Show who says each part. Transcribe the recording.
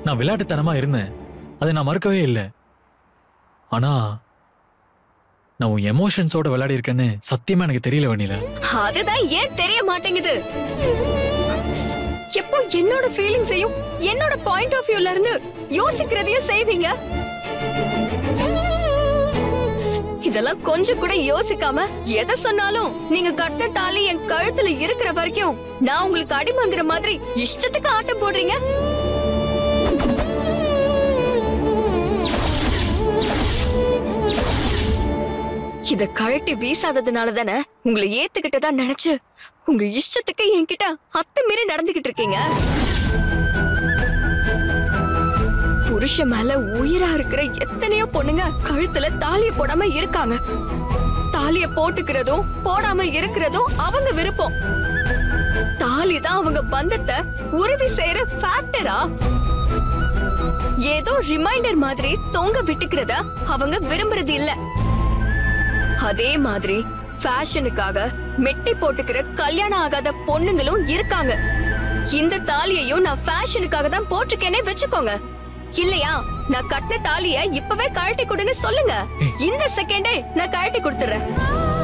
Speaker 1: நான் விளையாட்டுத்தனமா இருந்தேன் அதை நான் மறுக்கவே இல்லை ஆனா நான் உன் எமோஷன்ஸோட விளையாடி இருக்கேன்னு சத்தியமா எனக்கு தெரியல வெண்ணில
Speaker 2: அதுதான் ஏன் தெரிய மாட்டேங்குது எப்போ என்னோட ஃபீலிங்ஸையும் என்னோட பாயிண்ட் ஆஃப் வியூல இருந்து யோசிக்கிறதையும் செய்வீங்க இதெல்லாம் கொஞ்சம் கூட யோசிக்காம எதை சொன்னாலும் நீங்க கட்டின தாலி என் கழுத்துல இருக்கிற வரைக்கும் நான் உங்களுக்கு அடிமங்கிற மாதிரி இஷ்டத்துக்கு ஆட்டம் போடுறீங்க இத கழட்டி வீசாததுனால தானே உங்களை ஏத்துக்கிட்டதா நினைச்சு உங்க இஷ்டத்துக்கு என்கிட்ட அத்துமீறி நடந்துகிட்டு இருக்கீங்க புருஷன் மேல உயிரா இருக்கிற எத்தனையோ பொண்ணுங்க கழுத்துல தாலிய போடாம இருக்காங்க தாலிய போட்டுக்கிறதும் போடாம இருக்கிறதும் அவங்க விருப்பம் தாலி தான் அவங்க பந்தத்தை உறுதி செய்யற ஃபேக்டரா ஏதோ ரிமைண்டர் மாதிரி தொங்க விட்டுக்கிறத அவங்க விரும்புறது இல்ல அதே மாதிரி ஃபேஷனுக்காக மெட்டி போட்டுக்கிற கல்யாணம் ஆகாத பொண்ணுங்களும் இருக்காங்க இந்த தாலியையும் நான் ஃபேஷனுக்காக தான் போட்டிருக்கேனே வச்சுக்கோங்க இல்லையா நான் கட்டின தாலிய இப்பவே கழட்டி கொடுன்னு சொல்லுங்க இந்த செகண்டே நான் கழட்டி கொடுத்துறேன்